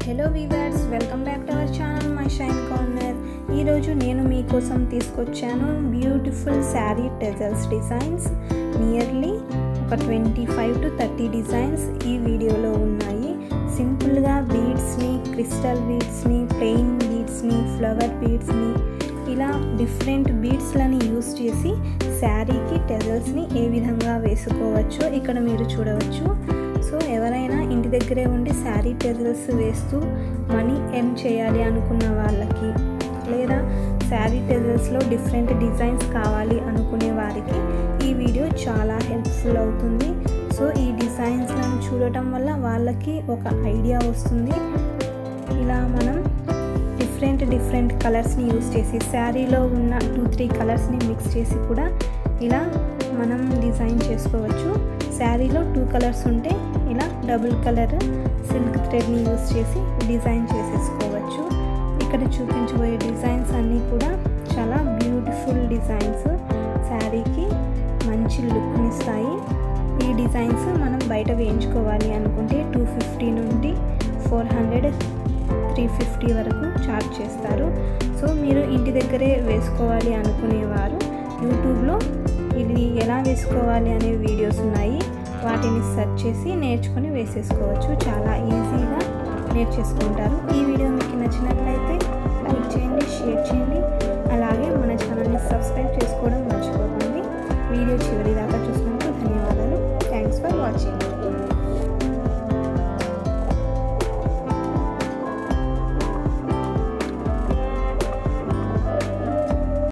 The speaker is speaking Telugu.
hello viewers welcome back to our channel my shine corner ఈరోజు నేను మీకోసం తీసుకొచ్చాను beautiful sari tassels designs nearly ఒక twenty five to thirty designs ఈ వీడియోలో ఉన్నాయి సింపుల్గా బీడ్స్ని క్రిస్టల్ బీడ్స్ని ప్లెయిన్ బీడ్స్ని ఫ్లవర్ బీడ్స్ని ఇలా డిఫరెంట్ బీడ్స్లని యూస్ చేసి శారీకి టెజల్స్ని ఏ విధంగా వేసుకోవచ్చో ఇక్కడ మీరు చూడవచ్చు సో ఎవరైనా ఇంటి దగ్గరే ఉండి శారీ టెజల్స్ వేస్తూ మనీ ఎర్న్ చేయాలి అనుకున్న వాళ్ళకి లేదా శారీ టెజల్స్లో డిఫరెంట్ డిజైన్స్ కావాలి అనుకునే వారికి ఈ వీడియో చాలా హెల్ప్ఫుల్ అవుతుంది సో ఈ డిజైన్స్లను చూడటం వల్ల వాళ్ళకి ఒక ఐడియా వస్తుంది ఇలా మనం డిఫరెంట్ డిఫరెంట్ కలర్స్ని యూస్ చేసి శారీలో ఉన్న టూ త్రీ కలర్స్ని మిక్స్ చేసి కూడా ఇలా మనం డిజైన్ చేసుకోవచ్చు శారీలో టూ కలర్స్ ఉంటే ఇలా డబుల్ కలర్ సిల్క్ థ్రెడ్ని యూస్ చేసి డిజైన్ చేసేసుకోవచ్చు ఇక్కడ చూపించబోయే డిజైన్స్ అన్నీ కూడా చాలా బ్యూటిఫుల్ డిజైన్స్ శారీకి మంచి లుక్ని ఇస్తాయి ఈ డిజైన్స్ మనం బయట వేయించుకోవాలి అనుకుంటే టూ ఫిఫ్టీ నుండి ఫోర్ హండ్రెడ్ త్రీ ఫిఫ్టీ వరకు ఛార్జ్ చేస్తారు సో మీరు ఇంటి దగ్గరే వేసుకోవాలి అనుకునేవారు యూట్యూబ్లో ఇది ఎలా వేసుకోవాలి అనే వీడియోస్ ఉన్నాయి వాటిని సెర్చ్ చేసి నేర్చుకొని వేసేసుకోవచ్చు చాలా ఈజీగా నేర్చేసుకుంటారు ఈ వీడియో మీకు నచ్చినట్లయితే లైక్ చేయండి షేర్ చేయండి అలాగే మన ఛానల్ని సబ్స్క్రైబ్ చేసుకోవడం మర్చిపోకండి